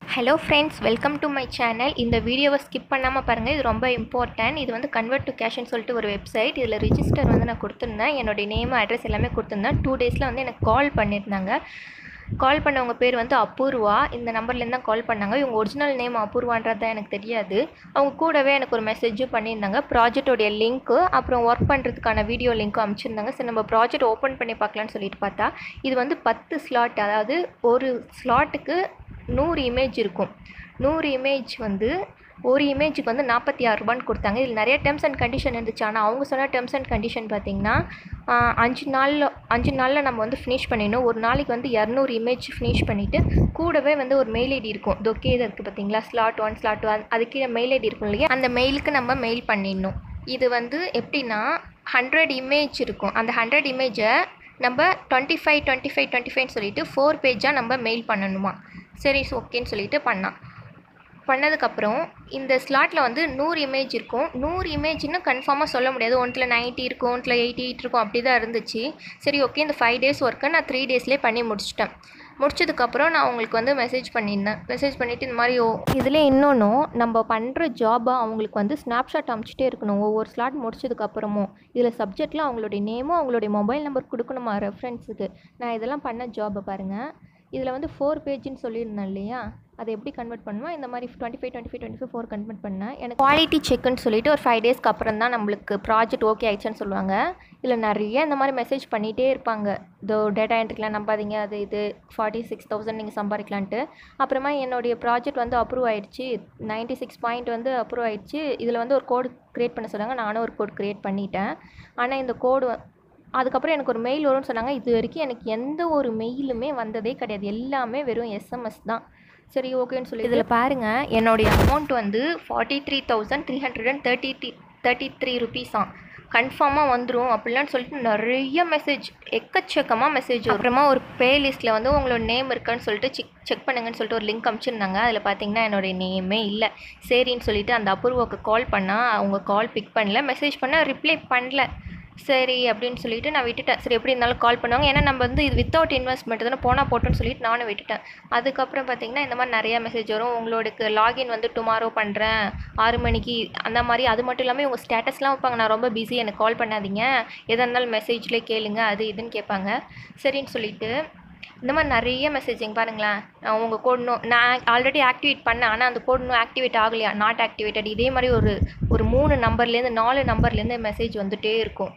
hello friends welcome to my channel இந்த வீடியோவை skip பண்ணாமல் பாருங்கள் இது ரொம்ப இம்பார்ட்டன்ட் இது வந்து கன்வெர்ட் டு கேஷ்னு சொல்லிட்டு ஒரு வெப்சைட் இதில் ரிஜிஸ்டர் வந்து நான் கொடுத்துருந்தேன் என்னுடைய நேம் அட்ரஸ் எல்லாமே கொடுத்துருந்தேன் டூ டேஸில் வந்து எனக்கு கால் பண்ணியிருந்தாங்க கால் பண்ணவங்க பேர் வந்து அபூர்வா இந்த நம்பர்லேருந்து தான் கால் பண்ணாங்க இவங்க ஒரிஜினல் நேம் அபூர்வான்றது தான் எனக்கு தெரியாது அவங்க கூடவே எனக்கு ஒரு மெசேஜும் பண்ணியிருந்தாங்க ப்ராஜெக்டோடைய லிங்க்கு அப்புறம் ஒர்க் பண்ணுறதுக்கான வீடியோ லிங்க்கும் அனுப்பிச்சிருந்தாங்க சரி நம்ம ப்ராஜெக்ட் ஓப்பன் பண்ணி பார்க்கலான்னு சொல்லிட்டு பார்த்தா இது வந்து பத்து ஸ்லாட் அதாவது ஒரு ஸ்லாட்டுக்கு நூறு இமேஜ் இருக்கும் நூறு இமேஜ் வந்து ஒரு இமேஜுக்கு வந்து நாற்பத்தி ஆறு ரூபான்னு கொடுத்தாங்க இதில் நிறைய டேர்ம்ஸ் அண்ட் கண்டிஷன் இருந்துச்சு ஆனால் அவங்க சொன்ன டேர்ம்ஸ் அண்ட் கண்டிஷன் பார்த்தீங்கன்னா ஆஹ், அஞ்சு நாளில் அஞ்சு நாளில் நம்ம வந்து ஃபினிஷ் பண்ணிடணும் ஒரு நாளைக்கு வந்து இரநூறு இமேஜ் ஃபினிஷ் பண்ணிவிட்டு கூடவே வந்து ஒரு மெயில் ஐடி இருக்கும் தொக்கே இது இருக்குது பார்த்தீங்களா ஸ்லாட் ஒன் ஸ்லாட் ஒன் அதுக்கு மெயில் ஐடி இருக்கும் இல்லையா அந்த மெயிலுக்கு நம்ம மெயில் பண்ணிடணும் இது வந்து எப்படின்னா ஹண்ட்ரட் இமேஜ் இருக்கும் அந்த ஹண்ட்ரட் இமேஜை நம்ம twenty five twenty five twenty ஃபைவ்னு சொல்லிட்டு ஃபோர் பேஜாக நம்ம மெயில் பண்ணணுமா சரி ஓகேன்னு சொல்லிட்டு பண்ணான் பண்ணதுக்கப்புறம் இந்த ஸ்லாட்டில் வந்து நூறு இமேஜ் இருக்கும் நூறு இமேஜ்னு கன்ஃபார்மாக சொல்ல முடியாது ஒன்றில் நைன்ட்டி இருக்கும் ஒன்றில் எயிட்டி எயிட் இருக்கும் அப்படி தான் இருந்துச்சு சரி ஓகே இந்த ஃபைவ் டேஸ் ஒர்க்கை நான் த்ரீ டேஸ்லேயே பண்ணி முடிச்சிட்டேன் முடிச்சதுக்கப்புறம் நான் அவங்களுக்கு வந்து மெசேஜ் பண்ணியிருந்தேன் மெசேஜ் பண்ணிவிட்டு இந்த மாதிரி ஓ இதில் இன்னொன்றும் நம்ம பண்ணுற ஜாபை அவங்களுக்கு வந்து ஸ்னாப்ஷாட் அமுச்சிட்டே இருக்கணும் ஒவ்வொரு ஸ்லாட் முடிச்சதுக்கப்புறமும் இதில் சப்ஜெக்டில் அவங்களுடைய நேமும் அவங்களுடைய மொபைல் நம்பர் கொடுக்கணுமா ரெஃபரன்ஸுக்கு நான் இதெல்லாம் பண்ண ஜாபை பாருங்கள் இதில் வந்து ஃபோர் பேஜ்னு சொல்லியிருந்தேன் இல்லையா அதை எப்படி கன்வெர்ட் பண்ணுவோம் இந்த மாதிரி twenty five twenty five twenty five four convert பண்ணேன் எனக்கு குவாலிட்டி செக்குன்னு சொல்லிட்டு ஒரு ஃபைவ் டேஸ்க்கு அப்புறம் தான் நம்மளுக்கு ப்ராஜெக்ட் ஓகே ஆயிடுச்சுன்னு சொல்லுவாங்க இதில் நிறைய இந்த மாதிரி மெசேஜ் பண்ணிகிட்டே இருப்பாங்க இதோ டேட்டா என்ட்ரிக்கெலாம் நம்பாதீங்க அது இது ஃபார்ட்டி சிக்ஸ் தௌசண்ட் நீங்கள் சம்பாதிக்கலான்ட்டு அப்புறமா என்னுடைய ப்ராஜெக்ட் வந்து அப்ரூவ் ஆயிடுச்சு நைன்ட்டி சிக்ஸ் பாயிண்ட் வந்து அப்ரூவ் ஆயிடுச்சு இதில் வந்து ஒரு கோடு க்ரியேட் பண்ண சொன்னாங்க நானும் ஒரு கோட் க்ரியேட் பண்ணிட்டேன் ஆனால் இந்த கோடு அதுக்கப்புறம் எனக்கு ஒரு மெயில் வரும்னு சொன்னாங்க இது வரைக்கும் எனக்கு எந்த ஒரு மெயிலுமே வந்ததே கிடையாது எல்லாமே வெறும் எஸ்எம்எஸ் தான் சரி ஓகேன்னு சொல்லி இதில் பாருங்கள் என்னுடைய அமௌண்ட் வந்து forty three thousand three hundred and thirty three thirty three ருபீஸாம் கன்ஃபார்மாக வந்துடும் அப்படிலாம் சொல்லிட்டு நிறைய மெசேஜ் எக்கச்சக்கமாக மெசேஜ் அப்புறமா ஒரு ப்ளே லிஸ்ட்டில் வந்து உங்களோட நேம் இருக்கான்னு சொல்லிட்டு செக் செக் பண்ணுங்கன்னு சொல்லிட்டு ஒரு லிங்க் அனுப்பிச்சிருந்தாங்க அதில் பார்த்தீங்கன்னா என்னுடைய நேமே இல்லை சரின்னு சொல்லிட்டு அந்த அபூர்வாக்கு கால் பண்ணால் அவங்க கால் பிக் பண்ணல மெசேஜ் பண்ணால் ரிப்ளை பண்ணல சரி அப்படின்னு சொல்லிட்டு நான் விட்டுட்டேன் சரி எப்படி இருந்தாலும் கால் பண்ணுவாங்க ஏன்னா நம்ம வந்து இது வித்தவுட் இன்வெஸ்ட்மெண்ட் தானே போனால் போட்டோன்னு சொல்லிட்டு நானும் விட்டுட்டேன் அதுக்கப்புறம் பார்த்தீங்கன்னா இந்த மாதிரி நிறைய மெசேஜ் வரும் உங்களுக்கு லாகின் வந்து டுமாரோ பண்ணுறேன் ஆறு மணிக்கு அந்த மாதிரி அது மட்டும் இல்லாமல் இவங்க ஸ்டேட்டஸ்லாம் வைப்பாங்க நான் ரொம்ப பிஸி எனக்கு கால் பண்ணாதீங்க எதாக இருந்தாலும் மெசேஜ்லேயே கேளுங்க அது இதுன்னு கேட்பாங்க சரின்னு சொல்லிட்டு இந்த மாதிரி நிறைய மெசேஜிங் பாருங்களேன் நான் உங்கள் கோட் நோ நான் ஆல்ரெடி ஆக்டிவேட் பண்ணேன் ஆனால் அந்த கோட் இன்னும் ஆக்டிவேட் ஆகலையா நாட் ஆக்டிவேட்டட் இதே மாதிரி ஒரு ஒரு மூணு நம்பர்லேருந்து நாலு நம்பர்லேருந்து மெசேஜ் வந்துட்டே இருக்கும்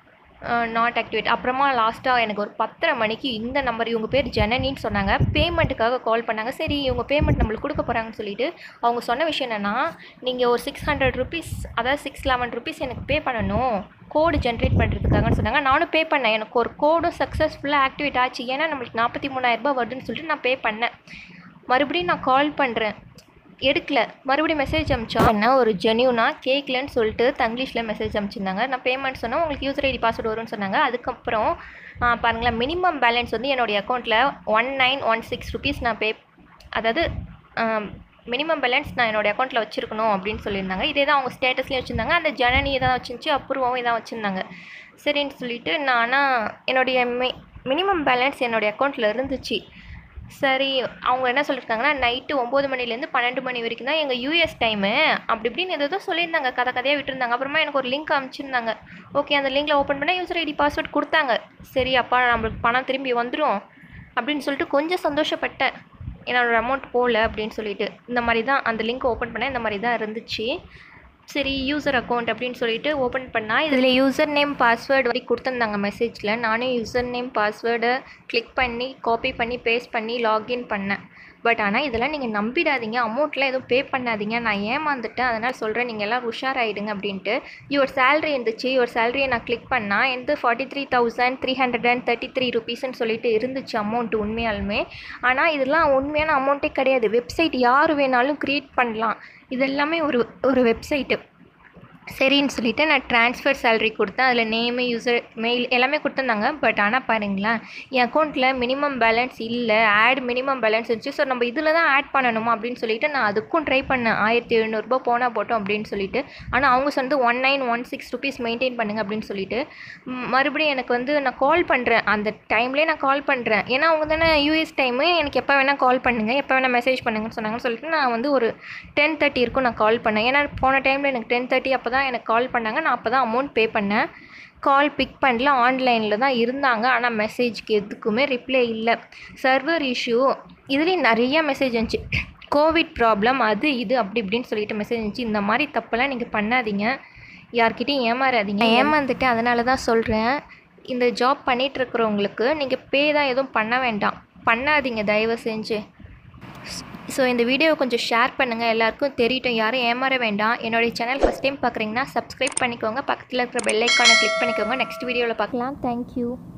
நாட் ஆக்டிவேட் அப்புறமா லாஸ்ட்டாக எனக்கு ஒரு பத்தரை மணிக்கு இந்த நம்பர் இவங்க பேர் ஜனனின்னு சொன்னாங்க பேமெண்ட்டுக்காக கால் பண்ணாங்க சரி இவங்க பேமெண்ட் நம்மளுக்கு கொடுக்க போகிறாங்கன்னு சொல்லிட்டு அவங்க சொன்ன விஷயம் என்னென்னா நீங்கள் ஒரு சிக்ஸ் ஹண்ட்ரட் ருபீஸ் அதாவது சிக்ஸ் லெவன் ருபீஸ் எனக்கு பே பண்ணணும் கோடு ஜென்ரேட் பண்ணுறதுக்காகன்னு சொன்னாங்க நானும் பே பண்ணேன் எனக்கு ஒரு கோடும் சக்ஸஸ்ஃபுல்லாக ஆக்டிவேட் ஆச்சு ஏன்னா நம்மளுக்கு நாற்பத்தி மூணாயிரரூபா வருதுன்னு சொல்லிட்டு நான் பே பண்ணேன் மறுபடியும் நான் கால் பண்ணுறேன் எடுக்கல மறுபடியும் மெசேஜ் அமிச்சா என்ன ஒரு ஜென்யூனா கேட்கலன்னு சொல்லிட்டு தங்கிலீஷில் மெசேஜ் அனுப்பிச்சிருந்தாங்க நான் பேமெண்ட் சொன்னால் உங்களுக்கு யூசர் ஐடி பாஸ்வேர்டு வரும்னு சொன்னாங்க அதுக்கப்புறம் ஆ, பாருங்களேன் மினிமம் பேலன்ஸ் வந்து என்னுடைய அக்கௌண்ட்டில் one nine one six rupees நான் பே அதாவது மினிமம் பேலன்ஸ் நான் என்னோடய அக்கௌண்ட்டில் வச்சுருக்கணும் அப்படின்னு சொல்லியிருந்தாங்க இதே தான் அவங்க ஸ்டேட்டஸ்லேயும் வச்சுருந்தாங்க அந்த ஜனனி தான் வச்சுருந்துச்சு அப்ரூவாவும் இதான் வச்சுருந்தாங்க சரின்னு சொல்லிட்டு நான் ஆனால் என்னுடைய மி மினிமம் பேலன்ஸ் என்னுடைய அக்கௌண்ட்டில் இருந்துச்சு சரி அவங்க என்ன சொல்லியிருக்காங்கன்னா நைட்டு ஒம்பது மணிலேருந்து பன்னெண்டு மணி வரைக்கும் தான் எங்கள் யூஎஸ் டைமு அப்படி இப்படின்னு ஏதோ சொல்லியிருந்தாங்க கதை கதையாக விட்டுருந்தாங்க அப்புறமா எனக்கு ஒரு லிங்க் அனுப்பிச்சிருந்தாங்க ஓகே அந்த லிங்கில் ஓப்பன் பண்ணால் யூசர் ஐடி பாஸ்வேர்ட் கொடுத்தாங்க சரி அப்பா நம்மளுக்கு பணம் திரும்பி வந்துடும் அப்படின்னு சொல்லிட்டு கொஞ்சம் சந்தோஷப்பட்டேன் என்னோடய அமௌண்ட் போகல அப்படின்னு சொல்லிட்டு இந்த மாதிரி தான் அந்த லிங்க் ஓப்பன் பண்ண இந்த மாதிரி தான் இருந்துச்சு சரி யூசர் அக்கௌண்ட் அப்படின்னு சொல்லிட்டு ஓப்பன் பண்ணால் இதில் யூசர் நேம் பாஸ்வேர்டு வரைக்கும் கொடுத்துருந்தாங்க மெசேஜில் நானே யூசர் நேம் பாஸ்வேர்டை கிளிக் பண்ணி காப்பி பண்ணி பேஸ்ட் பண்ணி லாகின் பண்ணேன் பட் ஆனால் இதெல்லாம் நீங்கள் நம்பிடாதீங்க அமௌண்ட்லாம் எதுவும் பே பண்ணாதீங்க நான் ஏமாந்துட்டேன் அதனால் சொல்கிறேன் நீங்கள் எல்லாம் உஷாராயிடுங்க அப்படின்ட்டு யுவர் சேலரி இருந்துச்சு யுவர் சேலரியை நான் கிளிக் பண்ணால் எந்த forty three thousand three hundred and thirty three ருபீஸ்ன்னு சொல்லிட்டு இருந்துச்சு அமௌண்ட் உண்மையாலுமே ஆனால் இதெல்லாம் உண்மையான அமௌண்ட்டே கிடையாது வெப்சைட் யார் வேணாலும் க்ரியேட் பண்ணலாம் இதெல்லாமே ஒரு ஒரு வெப்சைட்டு சரின்னு சொல்லிட்டு நான் ட்ரான்ஸ்ஃபர் சேலரி கொடுத்தேன் அதில் நேமு யூசர் மெயில் எல்லாமே கொடுத்துருந்தாங்க பட் ஆனால் பாருங்களேன் என் அக்கௌண்ட்டில் மினிமம் பேலன்ஸ் இல்லை ஆட் மினிமம் பேலன்ஸ் இருந்துச்சு ஸோ நம்ம இதில் தான் ஆட் பண்ணணுமா அப்படின்னு சொல்லிட்டு நான் அதுக்கும் ட்ரை பண்ணேன் ஆயிரத்தி எழுநூறுபா போனால் போட்டோம் அப்படின்னு சொல்லிட்டு ஆனால் அவங்க சொன்னது one nine one six rupees maintain பண்ணுங்க அப்படின்னு சொல்லிட்டு ம், மறுபடியும் எனக்கு வந்து நான் கால் பண்ணுறேன் அந்த டைம்லேயே நான் கால் பண்ணுறேன் ஏன்னா அவங்க தானே யூஎஸ் டைமு எனக்கு எப்போ வேணால் கால் பண்ணுங்கள் எப்போ வேணால் மெசேஜ் பண்ணுங்கன்னு சொன்னாங்கன்னு சொல்லிட்டு நான் வந்து ஒரு டென் தேர்ட்டி இருக்கும் நான் கால் பண்ணேன் ஏன்னா போன டைமில் எனக்கு டென் தேர்ட்டி அப்போ தான் எனக்கு கால் பண்ணாங்க நான் அப்போ தான் அமௌண்ட் பே பண்ணேன் கால் பிக் பண்ணல ஆன்லைனில் தான் இருந்தாங்க ஆனால் மெசேஜ்க்கு எதுக்குமே ரிப்ளை இல்லை சர்வர் இஷ்யூ இதுலேயும் நிறைய மெசேஜ் இருந்துச்சு கோவிட் ப்ராப்ளம் அது இது அப்படி இப்படின்னு சொல்லிட்டு மெசேஜ் இருந்துச்சு இந்த மாதிரி தப்பெல்லாம் நீங்கள் பண்ணாதீங்க யார்கிட்டயும் ஏமாறாதீங்க ஏமாந்துட்டு அதனால தான் சொல்கிறேன் இந்த ஜாப் பண்ணிட்டு இருக்கிறவங்களுக்கு நீங்கள் பே தான் எதுவும் பண்ண வேண்டாம் பண்ணாதீங்க தயவு செஞ்சு ஸோ இந்த வீடியோவை கொஞ்சம் ஷேர் பண்ணுங்கள் எல்லாருக்கும் தெரியட்டும் யாரும் ஏமாற வேண்டாம் என்னுடைய சேனல் ஃபஸ்ட் டைம் பார்க்குறீங்கன்னா சப்ஸ்கிரைப் பண்ணிக்கோங்க பக்கத்தில் இருக்கிற பெல் ஐக்கானை கிளிக் பண்ணிக்கோங்க நெக்ஸ்ட் வீடியோவில் பார்க்கலாம் தேங்க்யூ